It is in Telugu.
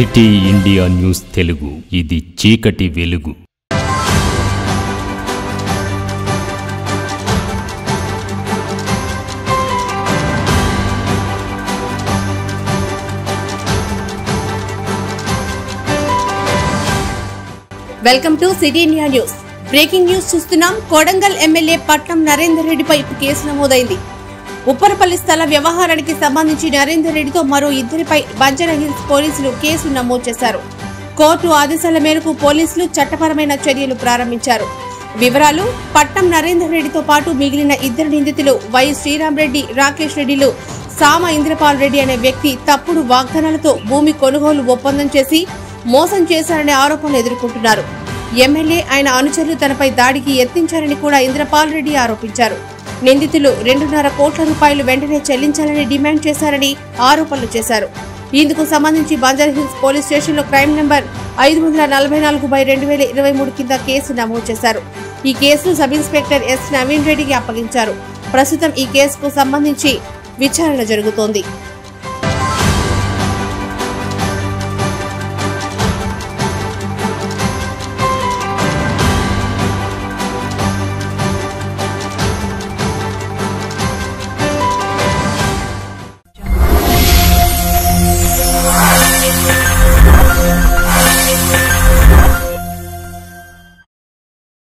సిటీ ఇండియా న్యూస్ తెలుగు ఇది చీకటి వెలుగు welcome to city India news breaking news చూస్తున్నాం కొడంగల్ ఎమ్మెల్యే పట్నం నరేందర్ రెడ్డిపై కేసు నమోదైంది ఉప్పరపల్లి స్థల వ్యవహారానికి సంబంధించి నరేందర్ రెడ్డితో మరో ఇద్దరిపై బంజారా హిల్స్ పోలీసులు కేసు నమోదు చేశారు కోర్టు ఆదేశాల మేరకు పోలీసులు చట్టపరమైన చర్యలు ప్రారంభించారు వివరాలు పట్నం నరేందర్ రెడ్డితో పాటు మిగిలిన ఇద్దరు నిందితులు వై శ్రీరామ్ రెడ్డి రాకేష్ రెడ్డిలు సామ ఇంద్రపాల్ రెడ్డి అనే వ్యక్తి తప్పుడు వాగ్దానాలతో భూమి కొనుగోలు ఒప్పందం చేసి మోసం చేశారనే ఆరోపణలు ఎదుర్కొంటున్నారు ఎమ్మెల్యే ఆయన అనుచరులు తనపై దాడికి యత్నించారని కూడా ఇంద్రపాల్ రెడ్డి ఆరోపించారు నిందితులు రెండున్నర కోట్ల రూపాయలు వెంటనే చెల్లించాలని డిమాండ్ చేశారని ఆరోపణలు చేశారు ఇందుకు సంబంధించి బంజారా హిల్స్ పోలీస్ స్టేషన్లో క్రైమ్ నెంబర్ ఐదు వందల నలభై నాలుగు బై రెండు వేల ఇరవై మూడు కింద కేసు నమోదు చేశారు ఈ కేసును సబ్ ఇన్స్పెక్టర్ ఎస్ నవీన్ రెడ్డికి అప్పగించారు ప్రస్తుతం ఈ కేసుకు సంబంధించి విచారణ జరుగుతోంది